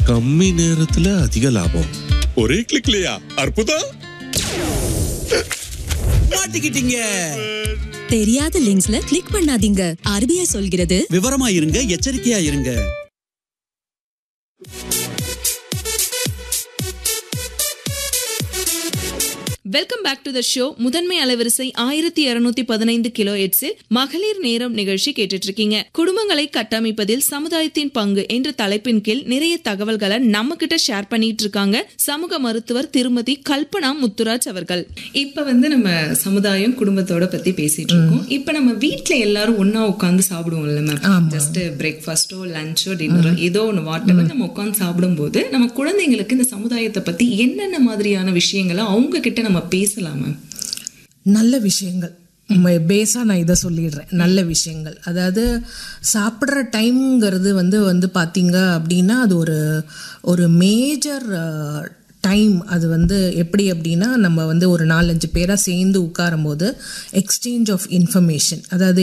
கம்மி நேரத்துல அதிக லாபம் ஒரே கிளிக்லயா அற்புதம் மாட்டிக்கிட்டீங்க தெரியாத லிங்க்ஸ்ல கிளிக் பண்ணாதீங்க ஆர்பிஐ சொல்கிறது விவரமா இருங்க எச்சரிக்கையா இருங்க welcome back to the show முதன்மை அலைவரிசை ஆயிரத்தி இருநூத்தி பதினைந்து கிலோ எட்ஸில் மகளிர் நேரம் நிகழ்ச்சி கேட்டுட்டு இருக்கீங்க குடும்பங்களை கட்டமைப்பதில் சமுதாயத்தின் பங்கு என்ற தலைப்பின் கீழ் நிறைய தகவல்களை நம்ம கிட்ட ஷேர் பண்ணிட்டு இருக்காங்க சமூக மருத்துவர் திருமதி கல்பனா முத்துராஜ் அவர்கள் இப்ப வந்து நம்ம சமுதாயம் குடும்பத்தோட பத்தி பேசிட்டு இருக்கோம் இப்ப நம்ம வீட்ல எல்லாரும் ஒண்ணா உட்காந்து சாப்பிடுவோம்ல மேம் ஜஸ்ட் பிரேக்ஃபாஸ்டோ லஞ்சோ டின்னரோ ஏதோ ஒன்று வாட்டர் நம்ம உட்காந்து சாப்பிடும்போது நம்ம குழந்தைங்களுக்கு இந்த சமுதாயத்தை பத்தி என்னென்ன மாதிரியான விஷயங்களை அவங்க கிட்ட நம்ம பேசலாம் மேம் நல்ல விஷயங்கள் பேஸாக நான் இதை சொல்லிடுறேன் நல்ல விஷயங்கள் அதாவது சாப்பிட்ற டைம்ங்கிறது வந்து வந்து பார்த்தீங்க அப்படின்னா அது ஒரு ஒரு மேஜர் டைம் அது வந்து எப்படி அப்படின்னா நம்ம வந்து ஒரு நாலஞ்சு பேராக சேர்ந்து உட்காரும்போது எக்ஸ்சேஞ்ச் ஆஃப் இன்ஃபர்மேஷன் அதாவது